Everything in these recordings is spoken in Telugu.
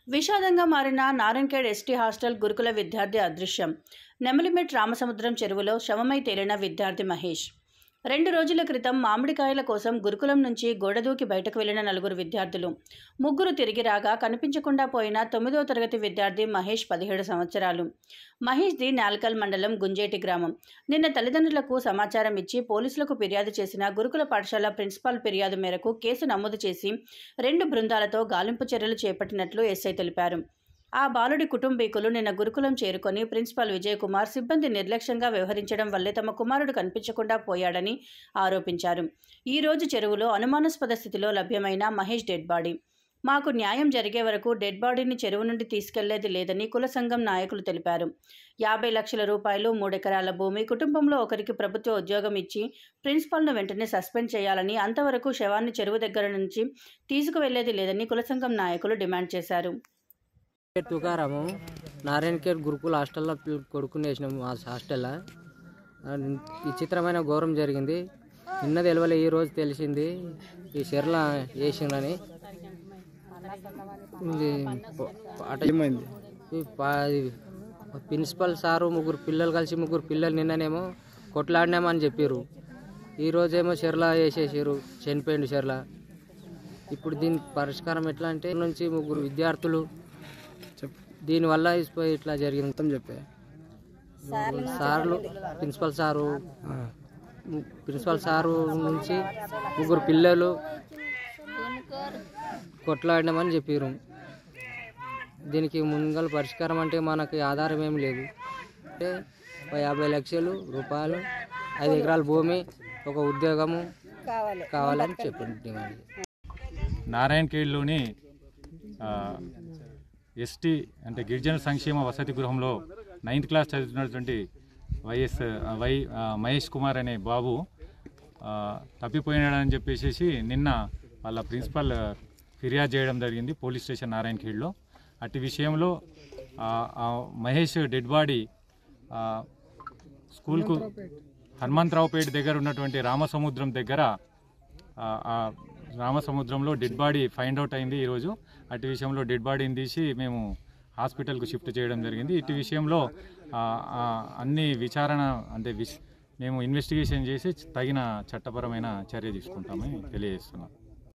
విషాదంగా మారిన నారాయణఖేడ్ ఎస్టీ హాస్టల్ గురుకుల విద్యార్థి అదృశ్యం నెమలిమెట్ రామసముద్రం చెరువులో శవమై తేలిన విద్యార్థి మహేష్ రెండు రోజుల క్రితం మామిడికాయల కోసం గురుకులం నుంచి గోడదూకి బయటకు వెళ్లిన నలుగురు విద్యార్థులు ముగ్గురు తిరిగి రాగా కనిపించకుండా పోయిన తొమ్మిదవ తరగతి విద్యార్థి మహేష్ పదిహేడు సంవత్సరాలు మహేష్ది నాల్కల్ మండలం గుంజేటి గ్రామం నిన్న తల్లిదండ్రులకు సమాచారం ఇచ్చి పోలీసులకు ఫిర్యాదు చేసిన గురుకుల పాఠశాల ప్రిన్సిపాల్ ఫిర్యాదు మేరకు కేసు నమోదు చేసి రెండు బృందాలతో గాలింపు చర్యలు చేపట్టినట్లు ఎస్ఐ తెలిపారు ఆ బాలుడి కుటుంబీకులు నిన్న గురుకులం చేరుకొని ప్రిన్సిపాల్ విజయ్ కుమార్ సిబ్బంది నిర్లక్ష్యంగా వ్యవహరించడం వల్లే తమ కుమారుడు కనిపించకుండా పోయాడని ఆరోపించారు ఈ రోజు చెరువులో అనుమానాస్పద స్థితిలో లభ్యమైన మహేష్ డెడ్ బాడీ మాకు న్యాయం జరిగే వరకు డెడ్ బాడీని చెరువు నుండి తీసుకెళ్లేది లేదని కుల సంఘం నాయకులు తెలిపారు యాభై లక్షల రూపాయలు మూడెకరాల భూమి కుటుంబంలో ఒకరికి ప్రభుత్వ ఉద్యోగం ఇచ్చి ప్రిన్సిపాల్ను వెంటనే సస్పెండ్ చేయాలని అంతవరకు శవాన్ని చెరువు దగ్గర నుంచి తీసుకువెళ్లేది లేదని కుల సంఘం నాయకులు డిమాండ్ చేశారు పేరు తుకారాము నారాయణ కేర్ గురుకుల హాస్టల్లో పిల్ల- కొడుకుని వేసినాం మా హాస్టల్లో ఆ, విచిత్రమైన ఘోరం జరిగింది నిన్న తెలవలే ఈ రోజు తెలిసింది ఈ చెర్ల వేసిందని ఇది ప- పాట ఏమైంది ఈ పా- ఇది ప్రిన్సిపల్ సారు ముగ్గురు పిల్లలు కలిసి ముగ్గురు పిల్లలు నిన్ననేమో కొట్లాడినామని చెప్పారు ఈ రోజేమో చెర్ల వేసేసారు చనిపోయిండు చెర్ల ఇప్పుడు దీని పరిష్కారం ఎట్లా అంటే నుంచి ముగ్గురు విద్యార్థులు చెప్పు దీనివల్ల ఇస్- ఇట్లా జరిగింది మొత్తం చెప్పే సార్లు ప్రిన్సిపల్ సారు ము- ప్రిన్సిపల్ సారు నుంచి ముగ్గురు పిల్లలు కొట్లాడినామని చెప్పారు దీనికి ముంగల పరిష్కారం అంటే మనకి ఆధారం ఏం లేదు అంటే ఒక యాభై లక్షలు రూపాయలు ఐదు ఎకరాల భూమి ఒక ఉద్యోగము కావాలని చెప్పండి డిమాండ్ నారాయణఖేడ్లోని ఎస్టీ అంటే గిరిజన సంక్షేమ వసతి గృహంలో నైన్త్ క్లాస్ చదువుతున్నటువంటి వైఎస్ ఆ, వై ఆ, మహేష్ కుమార్ అనే బాబు ఆ, తప్పిపోయినాడని చెప్పేసి నిన్న వాళ్ళ ప్రిన్సిపల్ ఫిర్యాదు చేయడం జరిగింది పోలీస్ స్టేషన్ నారాయణఖేడ్లో అట్టి విషయంలో ఆ, ఆ మహేష్ డెడ్ బాడీ ఆ, స్కూల్కు హనుమంతరావుపేట దగ్గర ఉన్నటువంటి రామసముద్రం దగ్గర ఆ, ఆ రామసముద్రంలో డెడ్ బాడీ ఫైండ్ అవుట్ అయింది ఈరోజు అటు విషయంలో డెడ్ బాడీని తీసి మేము హాస్పిటల్కు షిఫ్ట్ చేయడం జరిగింది ఇటు విషయంలో ఆ, ఆ, అన్ని విచారణ అంటే విష్ మేము ఇన్వెస్టిగేషన్ చేసి తగిన చట్టపరమైన చర్య తీసుకుంటామని తెలియజేస్తున్నాం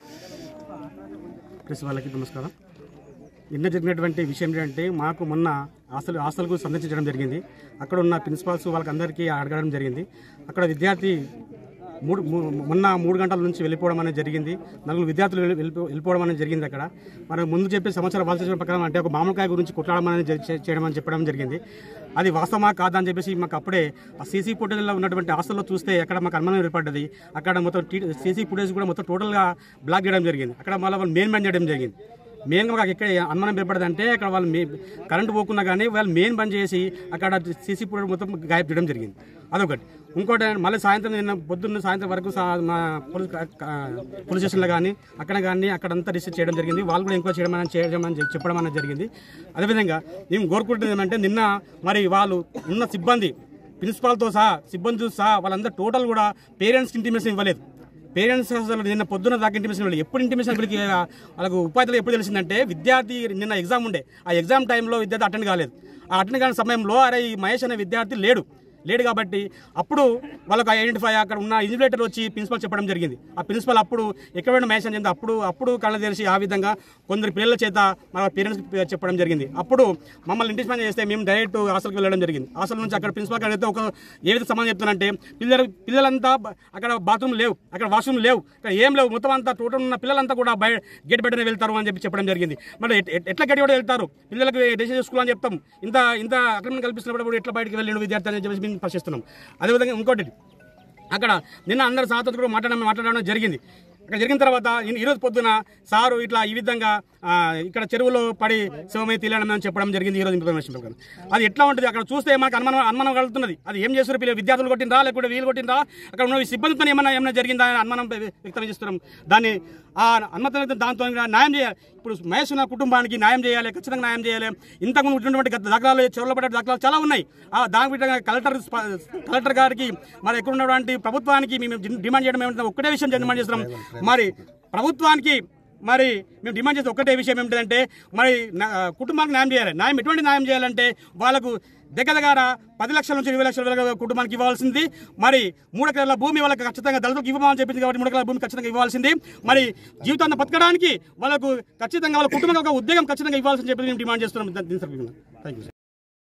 ప్రెస్ వాళ్ళకి నమస్కారం నిన్న జరిగినటువంటి విషయం ఏంటంటే మాకు మొన్న హాస్టల్ హాస్టల్కు సందర్శించడం జరిగింది అక్కడ ఉన్న ప్రిన్సిపాల్స్ వాళ్ళకందరికీ అడగడం జరిగింది అక్కడ విద్యార్థి మూడు మూ- మొన్న మూడు గంటల నుంచి వెళ్ళిపోవడం అనేది జరిగింది నలుగురు విద్యార్థులు వెళ్ళి- వెళ్ళిపో- వెళ్ళిపోవడం అనేది జరిగింది అక్కడ మరి ముందు చెప్పే సమాచారం వాళ్ళ చెప్పిన ప్రకారం అంటే ఒక మామిడికాయ గురించి కొట్టడం అనేది జరి- చే- చేయడం అని చెప్పడం జరిగింది అది వాస్తవమా కాదా అని చెప్పేసి మాకు అప్పుడే ఆ సీసీ ఫుటేజ్లో ఉన్నటువంటి హాస్టల్లో చూస్తే అక్కడ మాకు అనుమానం ఏర్పడ్డది అక్కడ మొత్తం సీసీ ఫుటేజ్ కూడా మొత్తం టోటల్గా బ్లాక్ చేయడం జరిగింది అక్కడ మళ్ళీ వాళ్ళు మెయిన్ మ్యాన్ చేయడం జరిగింది మెయిన్గా మాకు ఎక్కడ అనుమానం ఏర్పడదు అంటే అక్కడ వాళ్ళు మే కరెంట్ పోకున్నా కానీ వాళ్ళు మెయిన్ బంద్ చేసి అక్కడ సీసీ ఫుటేజ్ మొత్తం గాయబ్ చేయడం జరిగింది అదొకటి ఇంకోటి మళ్ళీ సాయంత్రం నిన్న పొద్దున్న సాయంత్రం వరకు సా- మా పోలీస్ కా- కా- పోలీస్ స్టేషన్లో కానీ అక్కడ కానీ అక్కడంతా రిజిస్టర్ చేయడం జరిగింది వాళ్ళు కూడా ఎంక్వైరీ చేయడం అని చేయడం అని చెప్పి- చెప్పడం అనేది జరిగింది అదేవిధంగా మేము కోరుకుంటుంది ఏమంటే నిన్న మరి వాళ్ళు ఉన్న సిబ్బంది ప్రిన్సిపాల్తో సహా సిబ్బందితో సహా వాళ్ళందరూ టోటల్ కూడా పేరెంట్స్కి ఇంటిమేషన్ ఇవ్వలేదు పేరెంట్స్ అసలు నిన్న పొద్దున్న దాకా ఇంటిమేషన్ ఇవ్వలేదు ఎప్పుడు ఇంటిమేషన్ వీళ్ళకి వాళ్ళకు ఉపాధిలో ఎప్పుడు తెలిసిందంటే విద్యార్థి నిన్న ఎగ్జామ్ ఉండే ఆ ఎగ్జామ్ టైంలో విద్యార్థి అటెండ్ కాలేదు ఆ అటెండ్ కాని సమయంలో అరే ఈ మహేష్ అనే విద్యార్థి లేడు లేడు కాబట్టి అప్పుడు వాళ్ళకు ఐడెంటిఫై అక్కడ ఉన్న ఇన్విజిలేటర్ వచ్చి ప్రిన్సిపల్ చెప్పడం జరిగింది ఆ ప్రిన్సిపల్ అప్పుడు ఎక్కడ మహేష్ అని చెప్తే అప్పుడు అప్పుడు కళ్ళ తెరిచి ఆ విధంగా కొందరు పిల్లల చేత మన పేరెంట్స్ చెప్పడం జరిగింది అప్పుడు మమ్మల్ని ఇంటిస్మెంట్ చేస్తే మేము డైరెక్ట్ హాస్టల్కి వెళ్ళడం జరిగింది హాస్టల్ నుంచి అక్కడ ప్రిన్సిపల్ అడిగితే ఒక ఏ విధంగా సమాధానం చెప్తానంటే పిల్లలు పిల్లలంతా బ- అక్కడ బాత్రూమ్ లేవు అక్కడ వాష్రూమ్ లేవు అక్కడ ఏం లేవు మొత్తం అంతా టోటల్ ఉన్న పిల్లలంతా కూడా బయ గేట్ బయటనే వెళ్తారు అని చెప్పి చెప్పడం జరిగింది మరి ఎట్- ఎట్- ఎట్లా గడి కూడా వెళ్తారు పిల్లలకు డెసిషన్ స్కూల్ అని చెప్తాం ఇంత ఇంత అక్రమం కల్పిస్తున్నప్పుడు ఎట్లా బయటకు వెళ్ళిన విద్యార్థి అని చెప్పేసి మేము ప్రశ్నిస్తున్నాం అదేవిధంగా ఇంకోటి అక్కడ నిన్న అందరు సార్తో కూడా మాట్లాడడం మాట్లాడడం జరిగింది అక్కడ జరిగిన తర్వాత ఈ- ఈరోజు పొద్దున సారు ఇట్లా ఈ విధంగా ఆ, ఇక్కడ చెరువులో పడి శివమై తీయడం అని చెప్పడం జరిగింది ఈరోజు ఇన్ఫర్మేషన్ ప్రకారం అది ఎట్లా ఉంటుంది అక్కడ చూస్తే మనకు అనుమానం అనుమానం కలుగుతున్నది అది ఏం చేస్తారు పిల్లలు విద్యార్థులు కొట్టిందా లేకపోతే వీళ్ళు కొట్టిందా అక్కడ ఉన్న సిబ్బందితో ఏమైనా ఏమైనా జరిగిందా అని అనుమానం వ్య- వ్యక్తం చేస్తున్నాం దాన్ని ఆ అనుమతి దాంతో న్యాయం చేయాలి ఇప్పుడు మహేష్ ఉన్న కుటుంబానికి న్యాయం చేయాలి ఖచ్చితంగా న్యాయం చేయాలి ఇంతకుముందు ఉన్నటువంటి గత దాఖలాలు చెరువులో పడే దాఖలాలు చాలా ఉన్నాయి ఆ దాని విధంగా కలెక్టర్ స్ప- కలెక్టర్ గారికి మరి ఎక్కడ ఉన్నటువంటి ప్రభుత్వానికి మేము డిమాండ్ చేయడం ఏమంటే ఒక్కటే విషయం డిమాండ్ చేస్తున్నాం మరి ప్రభుత్వానికి మరి మేము డిమాండ్ చేసే ఒకటే విషయం ఏమిటంటే మరి నా- కుటుంబానికి న్యాయం చేయాలి న్యాయం ఎటువంటి న్యాయం చేయాలంటే వాళ్ళకు దగ్గర దగ్గర పది లక్షల నుంచి ఇరవై లక్షల వరకు కుటుంబానికి ఇవ్వాల్సింది మరి మూడు ఎకరాల భూమి వాళ్ళకి ఖచ్చితంగా దళితులకు ఇవ్వమని చెప్పింది కాబట్టి మూడు ఎకరాల భూమి ఖచ్చితంగా ఇవ్వాల్సింది మరి జీవితాన్ని బతకడానికి వాళ్ళకు ఖచ్చితంగా వాళ్ళ కుటుంబానికి ఒక ఉద్యోగం ఖచ్చితంగా ఇవ్వాల్సింది చెప్పి మేము డిమాండ్ చేస్తున్నాం థ్యాంక్ యూ